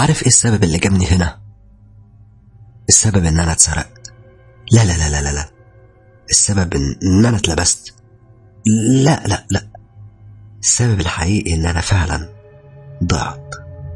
عارف ايه السبب اللي جابني هنا السبب ان انا اتسرقت لا لا لا لا لا, لا. السبب ان إن انا اتلبست لا لا لا السبب الحقيقي ان انا فعلا ضعت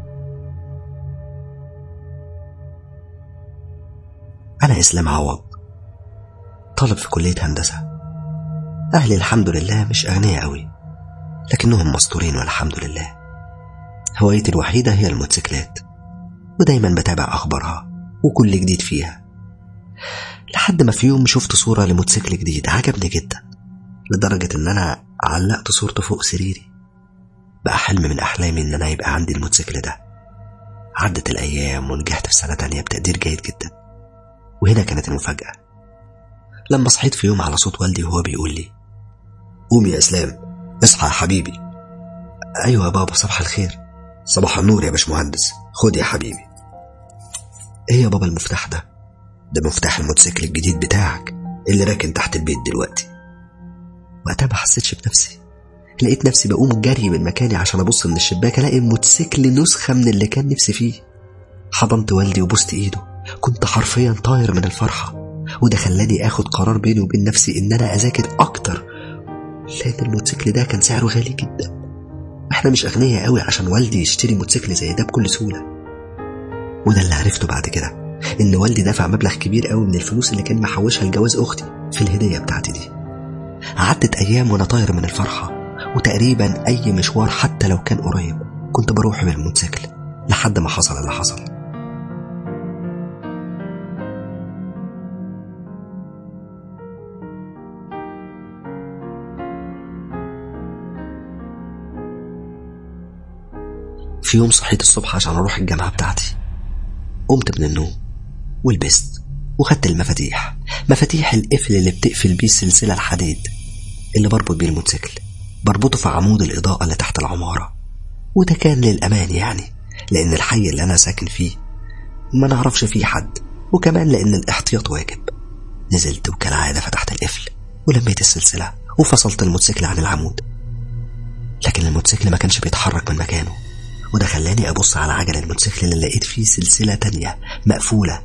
انا اسلام عوض طالب في كلية هندسة اهلي الحمد لله مش اغنياء قوي لكنهم مستورين والحمد لله هوايتي الوحيدة هي الموتوسيكلات ودايما بتابع أخبارها وكل جديد فيها لحد ما في يوم شفت صورة لموتوسيكل جديد عجبني جدا لدرجة إن أنا علقت صورته فوق سريري بقى حلم من أحلامي إن أنا يبقى عندي الموتوسيكل ده عدت الأيام ونجحت في سنة تانية بتقدير جيد جدا وهنا كانت المفاجأة لما صحيت في يوم على صوت والدي وهو بيقول لي قوم يا إسلام اصحى يا حبيبي أيوة يا بابا صباح الخير صباح النور يا باشمهندس خد يا حبيبي ايه يا بابا المفتاح ده ده مفتاح الموتوسيكل الجديد بتاعك اللي راكن تحت البيت دلوقتي وقتها ما حسيتش بنفسي لقيت نفسي بقوم جري من مكاني عشان ابص من الشباك الاقي الموتوسيكل نسخه من اللي كان نفسي فيه حضنت والدي وبوست ايده كنت حرفيا طاير من الفرحه وده خلاني اخد قرار بيني وبين نفسي ان انا اذاكر اكتر لان الموتوسيكل ده كان سعره غالي جدا احنا مش اغنياء قوي عشان والدي يشتري موتوسيكل زي ده بكل سهوله وده اللي عرفته بعد كده ان والدي دفع مبلغ كبير قوي من الفلوس اللي كان محوشها لجواز اختي في الهديه بتاعتي دي عدت ايام وانا طاير من الفرحه وتقريبا اي مشوار حتى لو كان قريب كنت بروح بالموتوسيكل لحد ما حصل اللي حصل في يوم صحيت الصبح عشان اروح الجامعه بتاعتي قمت من النوم ولبست وخدت المفاتيح مفاتيح القفل اللي بتقفل بيه السلسله الحديد اللي بربط بيه الموتوسيكل بربطه في عمود الاضاءه اللي تحت العماره وده كان للامان يعني لان الحي اللي انا ساكن فيه ما نعرفش فيه حد وكمان لان الاحتياط واجب نزلت وكالعاده فتحت القفل ولميت السلسله وفصلت الموتوسيكل عن العمود لكن الموتوسيكل ما كانش بيتحرك من مكانه وده خلاني أبص على عجل الموتوسيكل اللي لقيت فيه سلسلة تانية مقفولة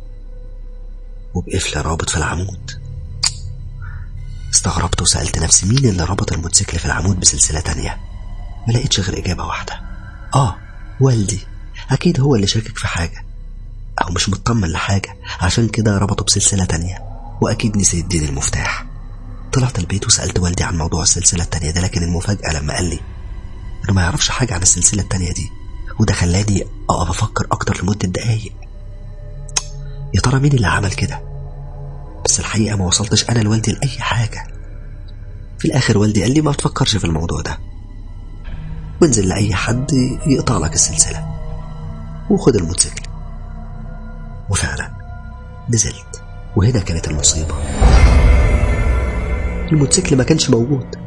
وبقفل رابط في العمود استغربت وسألت نفسي مين اللي ربط الموتوسيكل في العمود بسلسلة تانية ما لقيتش غير إجابة واحدة آه والدي أكيد هو اللي شاكك في حاجة أو مش مطمن لحاجة عشان كده ربطه بسلسلة تانية وأكيد نسي يديني المفتاح طلعت البيت وسألت والدي عن موضوع السلسلة التانية ده لكن المفاجأة لما قال لي انه ما يعرفش حاجة عن السلسلة التانية دي وده خلاني اقف افكر اكتر لمدة دقايق يا ترى مين اللي عمل كده بس الحقيقة ما وصلتش انا لوالدي لأي حاجة في الاخر والدي قال لي ما تفكرش في الموضوع ده وانزل لأي حد يقطع لك السلسلة وخد الموتوسيكل وفعلا نزلت وهنا كانت المصيبة الموتوسيكل ما كانش موجود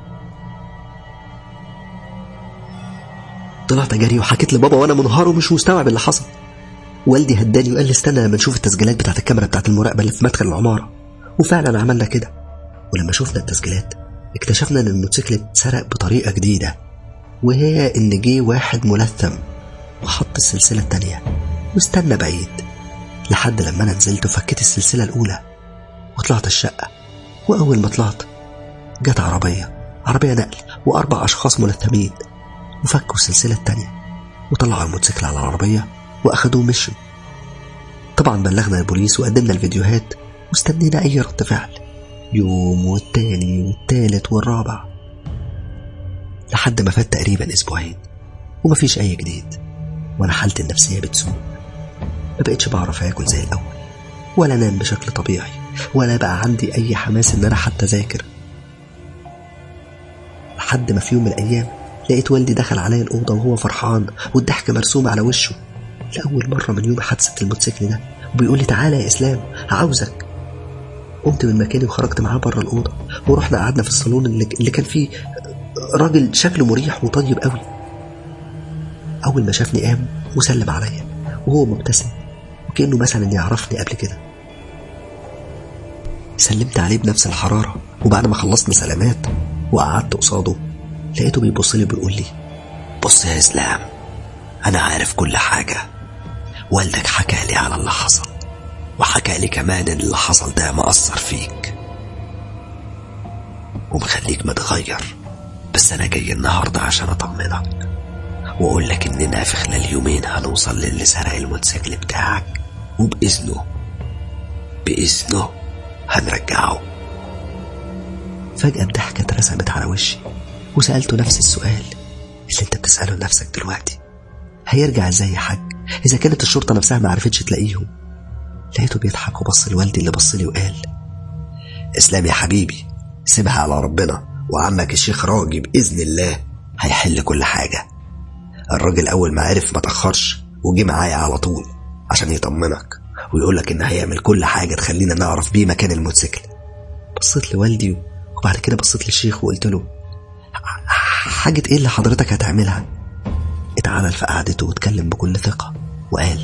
طلعت جري وحكيت لبابا وانا منهار ومش مستوعب اللي حصل والدي هداني وقال لي استنى لما نشوف التسجيلات بتاعت الكاميرا بتاعت المراقبه اللي في مدخل العماره وفعلا عملنا كده ولما شفنا التسجيلات اكتشفنا ان الموتوسيكل اتسرق بطريقه جديده وهي ان جه واحد ملثم وحط السلسله التانيه واستنى بعيد لحد لما انا نزلت وفكيت السلسله الاولى وطلعت الشقه واول ما طلعت جت عربيه عربيه نقل واربع اشخاص ملثمين وفكوا السلسلة التانية وطلعوا الموتوسيكل على العربية وأخدوه مشوا طبعا بلغنا البوليس وقدمنا الفيديوهات واستنينا أي رد فعل يوم والتاني والتالت والرابع لحد ما فات تقريبا أسبوعين ومفيش أي جديد وأنا حالتي النفسية بتسوء ما بقتش بعرف آكل زي الأول ولا أنام بشكل طبيعي ولا بقى عندي أي حماس إن أنا حتى أذاكر لحد ما في يوم من الأيام لقيت والدي دخل عليا الأوضة وهو فرحان والضحك مرسوم على وشه لأول مرة من يوم حادثة الموتوسيكل ده وبيقول لي تعالى يا إسلام عاوزك قمت من مكاني وخرجت معاه بره الأوضة ورحنا قعدنا في الصالون اللي, اللي كان فيه راجل شكله مريح وطيب قوي أول ما شافني قام وسلم عليا وهو مبتسم وكأنه مثلا يعرفني قبل كده سلمت عليه بنفس الحرارة وبعد ما خلصنا سلامات وقعدت قصاده لقيته بيبص لي وبيقول لي بص يا اسلام أنا عارف كل حاجة والدك حكى لي على اللي حصل وحكى لي كمان إن اللي حصل ده مأثر فيك ومخليك متغير بس أنا جاي النهاردة عشان أطمنك وأقول لك إننا في خلال يومين هنوصل للي سرق الموتوسيكل بتاعك وبإذنه بإذنه هنرجعه فجأة الضحكة اترسمت على وشي وسألته نفس السؤال اللي انت بتسأله لنفسك دلوقتي هيرجع ازاي يا حاج إذا كانت الشرطة نفسها ما عرفتش تلاقيهم لقيته بيضحك وبص لوالدي اللي بص لي وقال اسلام يا حبيبي سيبها على ربنا وعمك الشيخ راجي بإذن الله هيحل كل حاجة الراجل أول ما عرف ما تأخرش وجي معايا على طول عشان يطمنك ويقول لك إن هيعمل كل حاجة تخلينا نعرف بيه مكان الموتوسيكل بصيت لوالدي وبعد كده بصيت للشيخ وقلت له حاجة إيه اللي حضرتك هتعملها؟ اتعدل في قعدته واتكلم بكل ثقة وقال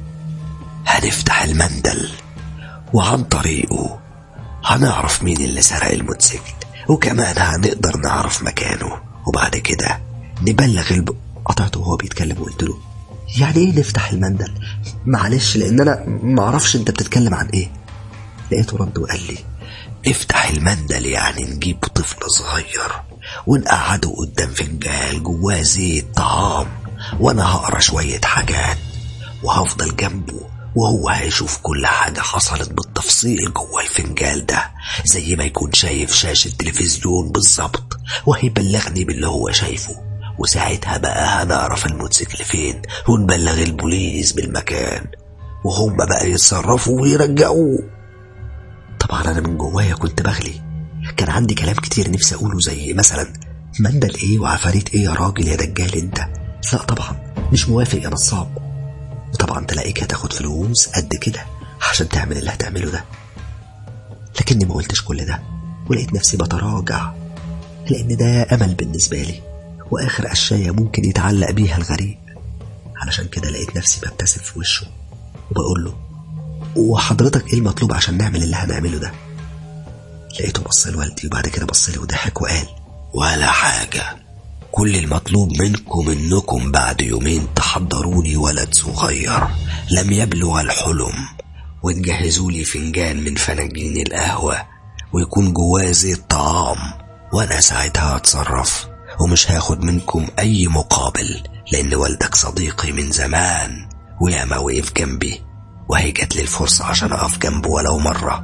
هنفتح المندل وعن طريقه هنعرف مين اللي سرق الموتوسيكل وكمان هنقدر نعرف مكانه وبعد كده نبلغ الب... قطعته وهو بيتكلم وقلت له يعني ايه نفتح المندل معلش لان انا معرفش انت بتتكلم عن ايه لقيته رد وقال لي نفتح المندل يعني نجيب طفل صغير ونقعده قدام فنجان جواه زيت طعام وانا هقرا شوية حاجات وهفضل جنبه وهو هيشوف كل حاجة حصلت بالتفصيل جوه الفنجال ده زي ما يكون شايف شاشة تلفزيون بالظبط وهيبلغني باللي هو شايفه وساعتها بقى هنعرف الموتوسيكل فين ونبلغ البوليس بالمكان وهم بقى يتصرفوا ويرجعوه طبعا انا من جوايا كنت بغلي كان عندي كلام كتير نفسي اقوله زي مثلا مندل ايه وعفاريت ايه يا راجل يا دجال انت لا طبعا مش موافق يا نصاب وطبعا تلاقيك هتاخد فلوس قد كده عشان تعمل اللي هتعمله ده لكني ما قلتش كل ده ولقيت نفسي بتراجع لان ده امل بالنسبه لي واخر قشايه ممكن يتعلق بيها الغريب علشان كده لقيت نفسي ببتسم في وشه وبقول له وحضرتك ايه المطلوب عشان نعمل اللي هنعمله ده لقيته بص لوالدي وبعد كده بص لي وضحك وقال ولا حاجة كل المطلوب منكم انكم بعد يومين تحضروا لي ولد صغير لم يبلغ الحلم وتجهزوا لي فنجان من فناجين القهوة ويكون جواه زيت طعام وانا ساعتها هتصرف ومش هاخد منكم اي مقابل لان والدك صديقي من زمان وياما وقف جنبي وهي جات لي الفرصة عشان اقف جنبه ولو مرة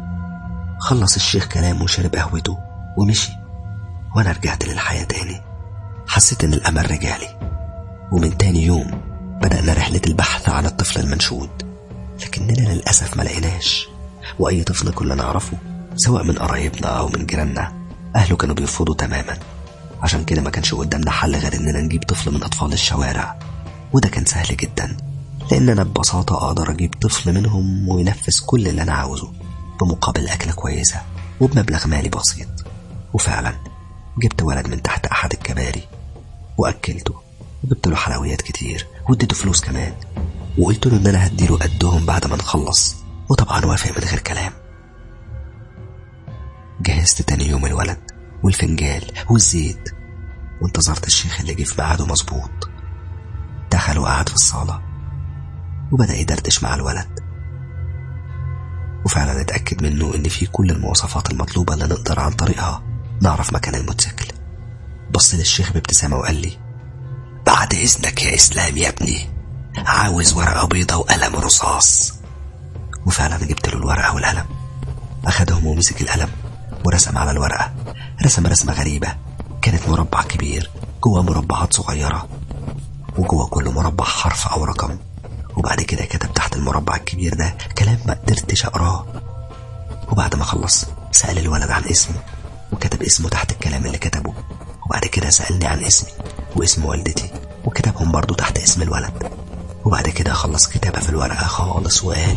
خلص الشيخ كلامه وشرب قهوته ومشي وانا رجعت للحياة تاني حسيت ان الامل رجالي ومن تاني يوم بدأنا رحلة البحث عن الطفل المنشود لكننا للأسف ما لقيناش وأي طفل كنا نعرفه سواء من قرايبنا أو من جيراننا أهله كانوا بيرفضوا تماما عشان كده ما كانش قدامنا حل غير إننا نجيب طفل من أطفال الشوارع وده كان سهل جدا لأن أنا ببساطة أقدر أجيب طفل منهم وينفذ كل اللي أنا عاوزه بمقابل أكلة كويسة وبمبلغ مالي بسيط وفعلا جبت ولد من تحت أحد الكباري وأكلته وجبت له حلويات كتير واديته فلوس كمان وقلت له إن أنا هديله قدهم بعد ما نخلص وطبعا وافق من غير كلام جهزت تاني يوم الولد والفنجال والزيت وانتظرت الشيخ اللي جه في ميعاده مظبوط دخل وقعد في الصالة وبدأ يدردش مع الولد وفعلا اتأكد منه إن في كل المواصفات المطلوبة اللي نقدر عن طريقها نعرف مكان الموتوسيكل بص للشيخ بابتسامة وقال لي بعد إذنك يا إسلام يا ابني عاوز ورقة بيضة وقلم رصاص وفعلا جبت له الورقة والقلم أخدهم ومسك القلم ورسم على الورقة رسم رسمة غريبة كانت مربع كبير جوه مربعات صغيرة وجوه كل مربع حرف أو رقم وبعد كده كتب تحت المربع الكبير ده كلام ما قدرتش أقراه وبعد ما خلص سأل الولد عن اسمه وكتب اسمه تحت الكلام اللي كتبه وبعد كده سألني عن اسمي واسم والدتي وكتبهم برضو تحت اسم الولد وبعد كده خلص كتابة في الورقة خالص وقال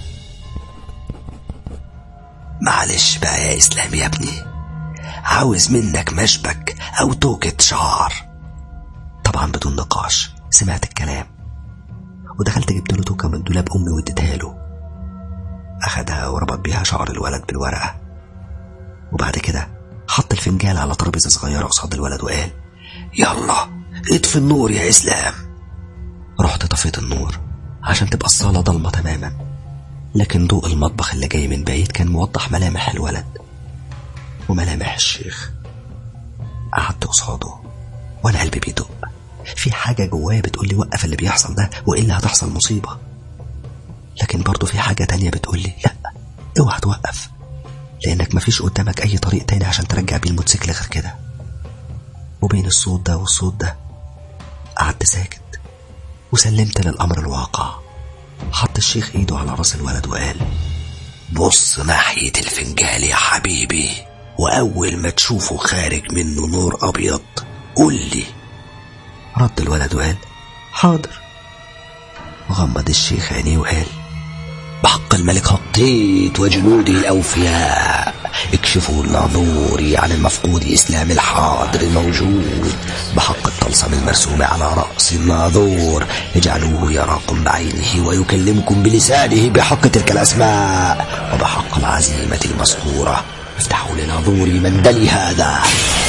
معلش بقى يا إسلام يا ابني عاوز منك مشبك أو توكة شعر طبعا بدون نقاش سمعت الكلام ودخلت جبت له توكة من دولاب أمي واديتها له أخدها وربط بيها شعر الولد بالورقة وبعد كده حط الفنجان على ترابيزة صغيرة قصاد الولد وقال يلا اطفي النور يا إسلام رحت طفيت النور عشان تبقى الصالة ضلمة تماما لكن ضوء المطبخ اللي جاي من بعيد كان موضح ملامح الولد وملامح الشيخ قعدت قصاده وانا قلبي بيدق في حاجة جوايا بتقولي وقف اللي بيحصل ده وإلا هتحصل مصيبة لكن برضه في حاجة تانية بتقولي لا اوعى توقف لأنك مفيش قدامك أي طريق تاني عشان ترجع بيه الموتوسيكل غير كده وبين الصوت ده والصوت ده قعدت ساكت وسلمت للأمر الواقع حط الشيخ ايده على راس الولد وقال بص ناحية الفنجال يا حبيبي وأول ما تشوفه خارج منه نور أبيض قول لي رد الولد وقال حاضر غمض الشيخ عينيه وقال بحق الملك هطيت وجنوده الأوفياء اكشفوا الناظوري عن المفقود إسلام الحاضر الموجود بحق الطلسم المرسوم على رأس الناظور اجعلوه يراكم بعينه ويكلمكم بلسانه بحق تلك الأسماء وبحق العزيمة المذكورة افتحوا لناظوري مندلي هذا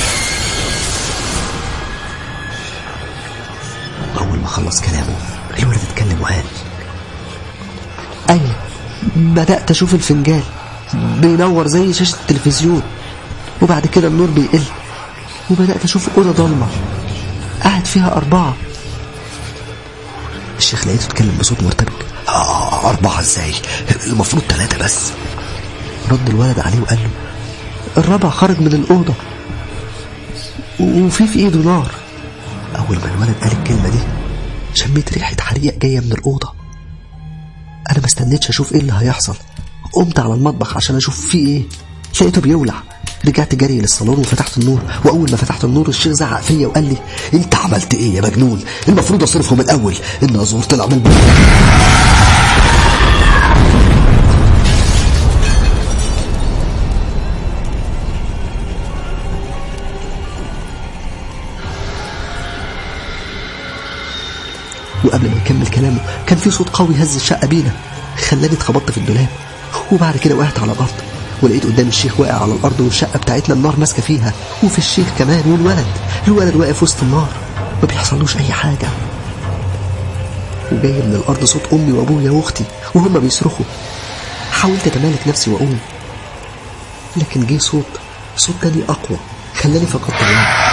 أول ما خلص كلامه الولد اتكلم وقال أيوة بدأت أشوف الفنجان بينور زي شاشة التلفزيون وبعد كده النور بيقل وبدأت أشوف أوضة ضلمة قاعد فيها أربعة الشيخ لقيته اتكلم بصوت مرتبك آه أربعة إزاي المفروض ثلاثة بس رد الولد عليه وقال له الرابع خرج من الأوضة وفي في إيده نار أول ما الولد قال الكلمة دي شميت ريحة حريق جاية من الأوضة أنا ما استنيتش أشوف إيه اللي هيحصل قمت على المطبخ عشان أشوف فيه إيه لقيته بيولع رجعت جري للصالون وفتحت النور وأول ما فتحت النور الشيخ زعق فيا وقال لي أنت عملت إيه يا مجنون المفروض أصرفه من الأول الناظور طلع من البيت وقبل ما يكمل كلامه كان في صوت قوي هز الشقة بينا خلاني اتخبطت في الدولاب وبعد كده وقعت على الأرض ولقيت قدام الشيخ واقع على الأرض والشقة بتاعتنا النار ماسكة فيها وفي الشيخ كمان والولد الولد واقف وسط النار ما بيحصلوش أي حاجة وجاي من الأرض صوت أمي وأبويا وأختي وهما بيصرخوا حاولت أتمالك نفسي وأقوم لكن جه صوت صوت تاني أقوى خلاني فقدت الوعي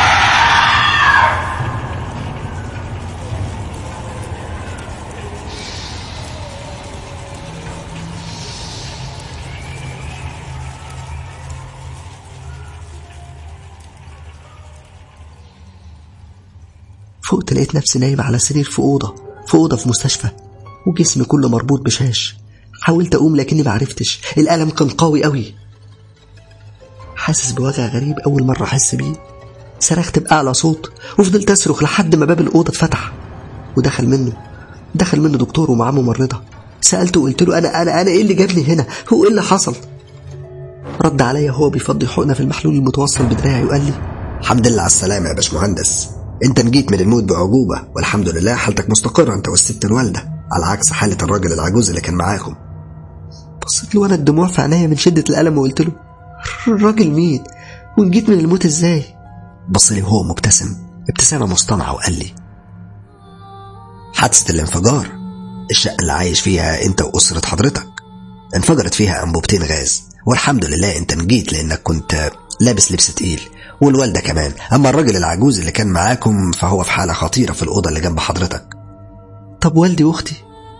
فقت لقيت نفسي نايم على سرير في أوضة في أوضة في مستشفى وجسمي كله مربوط بشاش حاولت أقوم لكني معرفتش الألم كان قوي قوي حاسس بوجع غريب أول مرة أحس بيه صرخت بأعلى صوت وفضلت أصرخ لحد ما باب الأوضة اتفتح ودخل منه دخل منه دكتور ومعاه ممرضة سألته وقلت له أنا أنا أنا إيه اللي جابني هنا هو إيه اللي حصل رد عليا هو بيفضي حقنة في المحلول المتوصل بدراعي وقال لي الحمد لله على السلامة يا باشمهندس انت نجيت من الموت بعجوبة والحمد لله حالتك مستقرة انت والست الوالدة على عكس حالة الراجل العجوز اللي كان معاكم بصيت له وانا الدموع في عينيا من شدة الألم وقلت له الراجل مين ونجيت من الموت ازاي بص لي وهو مبتسم ابتسامة مصطنعة وقال لي حادثة الانفجار الشقة اللي عايش فيها انت وأسرة حضرتك انفجرت فيها أنبوبتين غاز والحمد لله انت نجيت لانك كنت لابس لبس تقيل والوالدة كمان أما الراجل العجوز اللي كان معاكم فهو في حالة خطيرة في الأوضة اللي جنب حضرتك طب والدي وأختي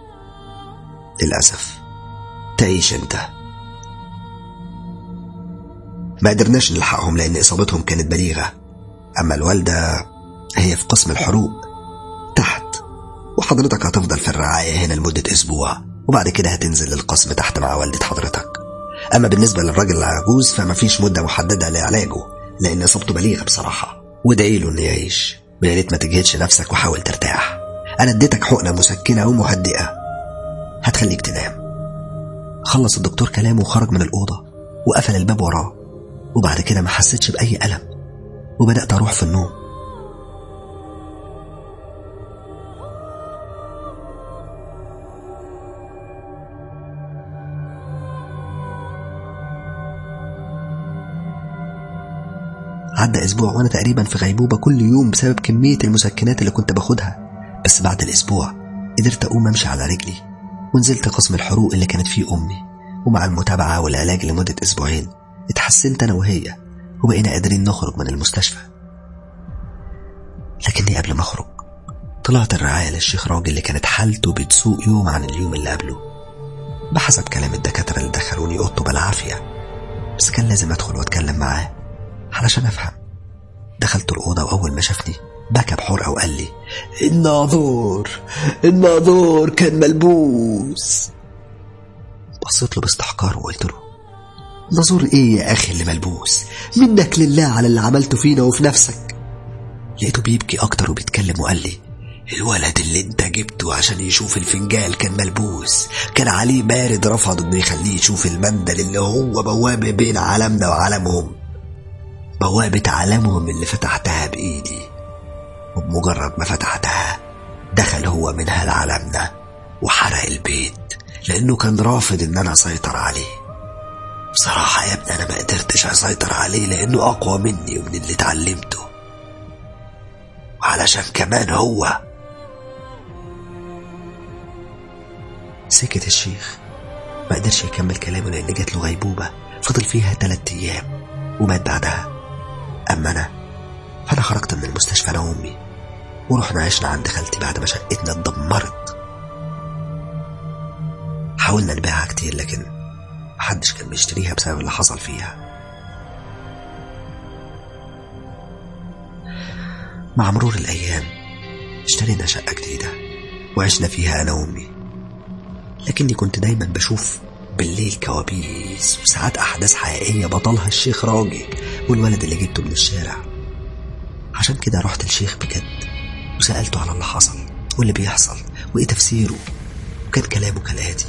للأسف تعيش أنت ما قدرناش نلحقهم لأن إصابتهم كانت بليغة أما الوالدة هي في قسم الحروق تحت وحضرتك هتفضل في الرعاية هنا لمدة أسبوع وبعد كده هتنزل للقسم تحت مع والدة حضرتك أما بالنسبة للراجل العجوز فما فيش مدة محددة لعلاجه لأن إصابته بليغة بصراحة وادعي له إنه يعيش ويا ريت ما تجهدش نفسك وحاول ترتاح أنا اديتك حقنة مسكنة ومهدئة هتخليك تنام خلص الدكتور كلامه وخرج من الأوضة وقفل الباب وراه وبعد كده ما حسيتش بأي ألم وبدأت أروح في النوم عدى أسبوع وأنا تقريبا في غيبوبة كل يوم بسبب كمية المسكنات اللي كنت باخدها بس بعد الأسبوع قدرت أقوم أمشي على رجلي ونزلت قسم الحروق اللي كانت فيه أمي ومع المتابعة والعلاج لمدة أسبوعين اتحسنت أنا وهي وبقينا قادرين نخرج من المستشفى لكني قبل ما أخرج طلعت الرعاية للشيخ راجل اللي كانت حالته بتسوء يوم عن اليوم اللي قبله بحسب كلام الدكاترة اللي دخلوني أوضته بالعافية بس كان لازم أدخل وأتكلم معاه علشان أفهم دخلت الأوضة وأول ما شافني بكى بحرقة وقال لي الناظور الناظور كان ملبوس بصيت له باستحقار وقلت له ناظور ايه يا اخي اللي ملبوس منك لله على اللي عملته فينا وفي نفسك لقيته بيبكي أكتر وبيتكلم وقال لي الولد اللي انت جبته عشان يشوف الفنجال كان ملبوس كان عليه بارد رفض انه يخليه يشوف المندل اللي هو بوابة بين عالمنا وعالمهم بوابة عالمهم اللي فتحتها بإيدي وبمجرد ما فتحتها دخل هو منها لعالمنا وحرق البيت لأنه كان رافض إن أنا أسيطر عليه بصراحة يا ابني أنا ما قدرتش أسيطر عليه لأنه أقوى مني ومن اللي اتعلمته وعلشان كمان هو سكت الشيخ ما قدرش يكمل كلامه لأن جات له غيبوبة فضل فيها تلات أيام ومات بعدها أما أنا فأنا خرجت من المستشفى أنا وأمي ورحنا عشنا عند خالتي بعد ما شقتنا اتدمرت حاولنا نبيعها كتير لكن محدش كان بيشتريها بسبب اللي حصل فيها مع مرور الأيام اشترينا شقة جديدة وعشنا فيها أنا وأمي لكني كنت دايما بشوف بالليل كوابيس وساعات أحداث حقيقية بطلها الشيخ راجي والولد اللي جبته من الشارع عشان كده رحت الشيخ بجد وسألته على اللي حصل واللي بيحصل وإيه تفسيره وكان كلامه كالآتي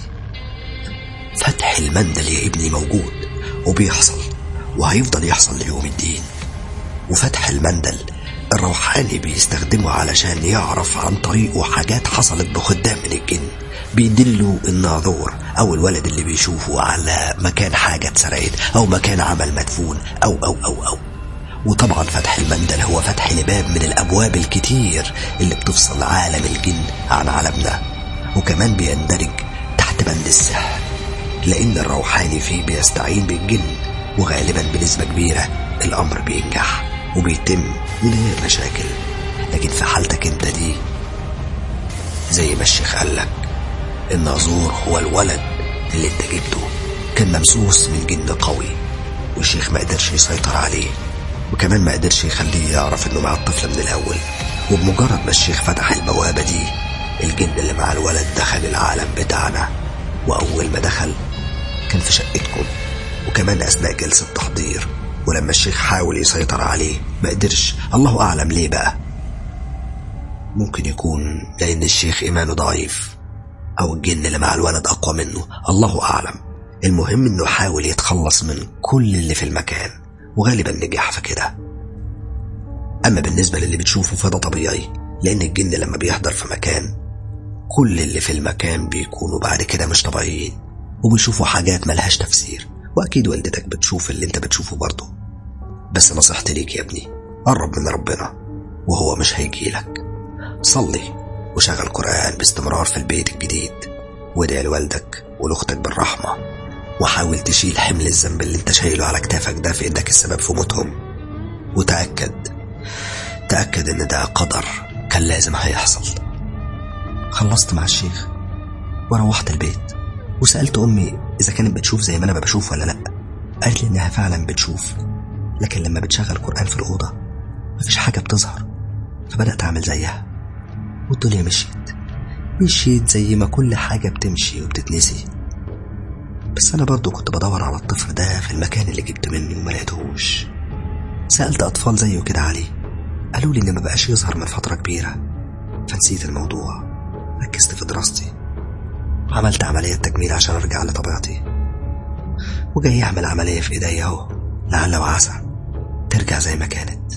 فتح المندل يا ابني موجود وبيحصل وهيفضل يحصل ليوم الدين وفتح المندل الروحاني بيستخدمه علشان يعرف عن طريقه حاجات حصلت بخدام من الجن بيدلوا الناظور او الولد اللي بيشوفه على مكان حاجة اتسرقت او مكان عمل مدفون او او او او وطبعا فتح المندل هو فتح لباب من الابواب الكتير اللي بتفصل عالم الجن عن عالمنا وكمان بيندرج تحت بند السحر لان الروحاني فيه بيستعين بالجن وغالبا بنسبة كبيرة الامر بينجح وبيتم من غير مشاكل لكن في حالتك انت دي زي ما الشيخ قالك الناظور هو الولد اللي انت جبته كان ممسوس من جن قوي والشيخ ما قدرش يسيطر عليه وكمان ما قدرش يخليه يعرف انه مع الطفل من الاول وبمجرد ما الشيخ فتح البوابة دي الجن اللي مع الولد دخل العالم بتاعنا واول ما دخل كان في شقتكم وكمان اثناء جلسة تحضير ولما الشيخ حاول يسيطر عليه ما قدرش الله اعلم ليه بقى ممكن يكون لان الشيخ ايمانه ضعيف او الجن اللي مع الولد اقوى منه الله اعلم المهم انه حاول يتخلص من كل اللي في المكان وغالبا نجح في كده اما بالنسبة للي بتشوفه فده طبيعي لان الجن لما بيحضر في مكان كل اللي في المكان بيكونوا بعد كده مش طبيعيين وبيشوفوا حاجات ملهاش تفسير واكيد والدتك بتشوف اللي انت بتشوفه برضه بس نصيحتي ليك يا ابني قرب من ربنا وهو مش هيجيلك صلي وشغل قرآن باستمرار في البيت الجديد وادعي لوالدك ولأختك بالرحمة وحاول تشيل حمل الذنب اللي انت شايله على كتافك ده في انك السبب في موتهم وتأكد تأكد ان ده قدر كان لازم هيحصل خلصت مع الشيخ وروحت البيت وسألت أمي إذا كانت بتشوف زي ما أنا بشوف ولا لأ قالت لي إنها فعلا بتشوف لكن لما بتشغل قرآن في الأوضة مفيش حاجة بتظهر فبدأت أعمل زيها والدنيا مشيت مشيت زي ما كل حاجة بتمشي وبتتنسي بس أنا برضو كنت بدور على الطفل ده في المكان اللي جبت منه وما لقيتهوش سألت أطفال زيه كده عليه قالوا لي إن ما بقاش يظهر من فترة كبيرة فنسيت الموضوع ركزت في دراستي عملت عملية تجميل عشان أرجع لطبيعتي وجاي أعمل عملية في إيديا أهو لعل وعسى ترجع زي ما كانت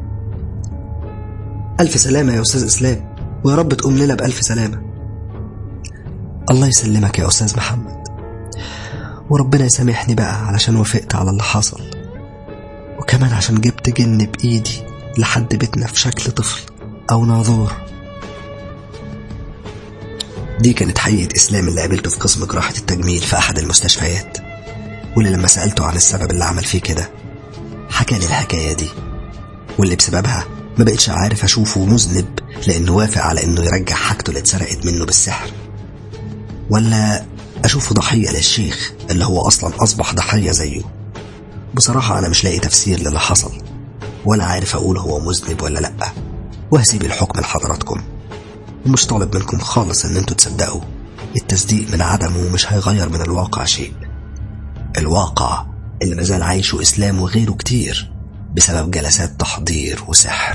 ألف سلامة يا أستاذ إسلام ويا رب تقوم لنا بألف سلامة الله يسلمك يا أستاذ محمد وربنا يسامحني بقى علشان وافقت على اللي حصل وكمان عشان جبت جن بإيدي لحد بيتنا في شكل طفل أو ناظور دي كانت حقيقة إسلام اللي قابلته في قسم جراحة التجميل في أحد المستشفيات واللي لما سألته عن السبب اللي عمل فيه كده حكى لي الحكاية دي واللي بسببها ما بقتش عارف أشوفه مذنب لأنه وافق على إنه يرجع حاجته اللي اتسرقت منه بالسحر ولا أشوفه ضحية للشيخ اللي هو أصلا أصبح ضحية زيه بصراحة أنا مش لاقي تفسير للي حصل ولا عارف أقول هو مذنب ولا لأ وهسيب الحكم لحضراتكم ومش طالب منكم خالص إن انتوا تصدقوا التصديق من عدمه مش هيغير من الواقع شيء الواقع اللي مازال عايشه إسلام وغيره كتير بسبب جلسات تحضير وسحر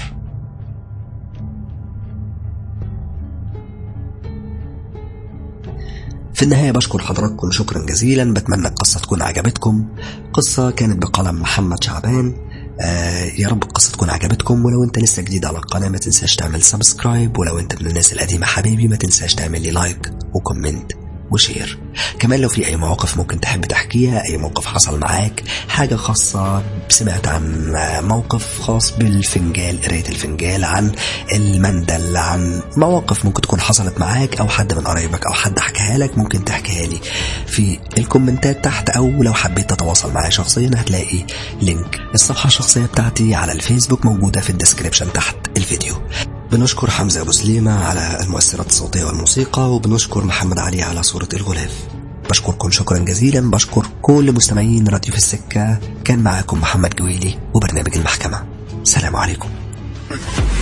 في النهاية بشكر حضراتكم شكرا جزيلا بتمنى القصة تكون عجبتكم قصة كانت بقلم محمد شعبان آه يا رب القصة تكون عجبتكم ولو انت لسه جديد على القناة ما تنساش تعمل سبسكرايب ولو انت من الناس القديمة حبيبي ما تنساش تعمل لي لايك وكومنت وشير كمان لو في اي مواقف ممكن تحب تحكيها اي موقف حصل معاك حاجة خاصة سمعت عن موقف خاص بالفنجال قراية الفنجال عن المندل عن مواقف ممكن تكون حصلت معاك او حد من قرايبك او حد حكاها لك ممكن تحكيها لي في الكومنتات تحت او لو حبيت تتواصل معايا شخصيا هتلاقي لينك الصفحة الشخصية بتاعتي على الفيسبوك موجودة في الديسكريبشن تحت الفيديو بنشكر حمزة أبو سليمة على المؤثرات الصوتية والموسيقى وبنشكر محمد علي على صورة الغلاف بشكركم شكرا جزيلا بشكر كل مستمعين راديو في السكة كان معاكم محمد جويلي وبرنامج المحكمة سلام عليكم